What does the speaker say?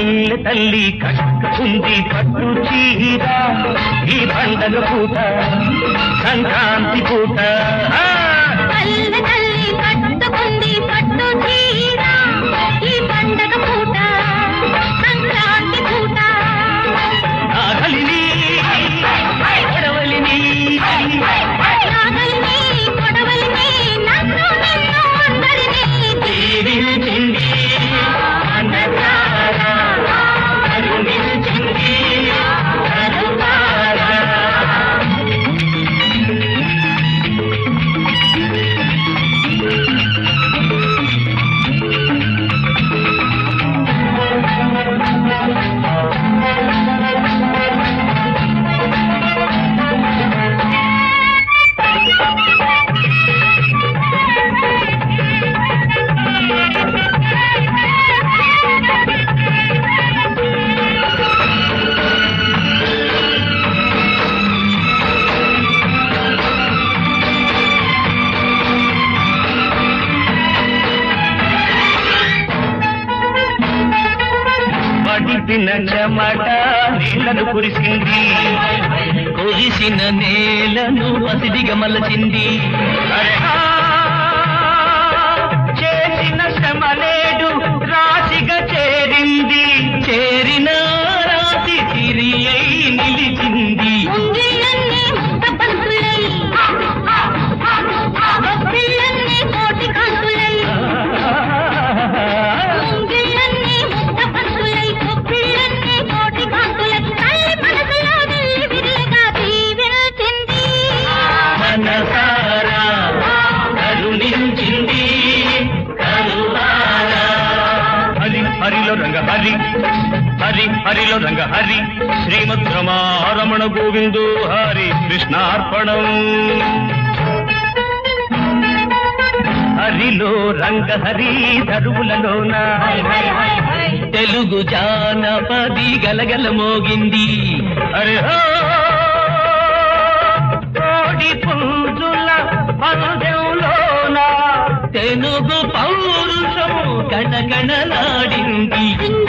పల్లె తల్లి కట్టుకుంది పట్టు చీర ఈ పండగ పూట సంక్రాంతి పూట ఆ! పల్లె తల్లి కట్టుకుంది పట్టు చీర ఈ పండగ పూట సంక్రాంతి పూట నాగలిని కొడవలిని నాగలిని కొడవలిని నన్ను నిన్ను అందరినీ దీవించింది మనసారా, కరుణించింది కరుణారా. పడిపిన చెమట నీళ్లను కురిసింది కురిసిన నేలను పసిడిగా మలచింది అరే ఆ! చేసిన శ్రమ నేడు రాశిగా చేరింది చేరిన రాశి తిరి అయి నిలిచింది ముంగిళ్ళన్నీ ముద్ద పంతులై గొప్పిళ్ళన్నీ కోటి కాంతులై ముంగిళ్ళన్నీ ముద్ద పంతులై గొప్పిళ్ళన్నీ కోటి కాంతులై తల్లి మనసులో వెళ్ళి విరిగా దీవించింది మనసారా కరుణించింది కరుణారా హరి హరిలో రంగ హరి హరి హరిలో రంగ హరి శ్రీమద్ రమారమణ గోవిందో హరి కృష్ణార్పణం హరిలో రంగ హరి ధరువులలోన తెలుగు జానపది గలగల మోగింది అరే హో! కోడి పుంజుల పందెంలోన తెలుగు పౌరుషం కణకణలాడింది చిన్న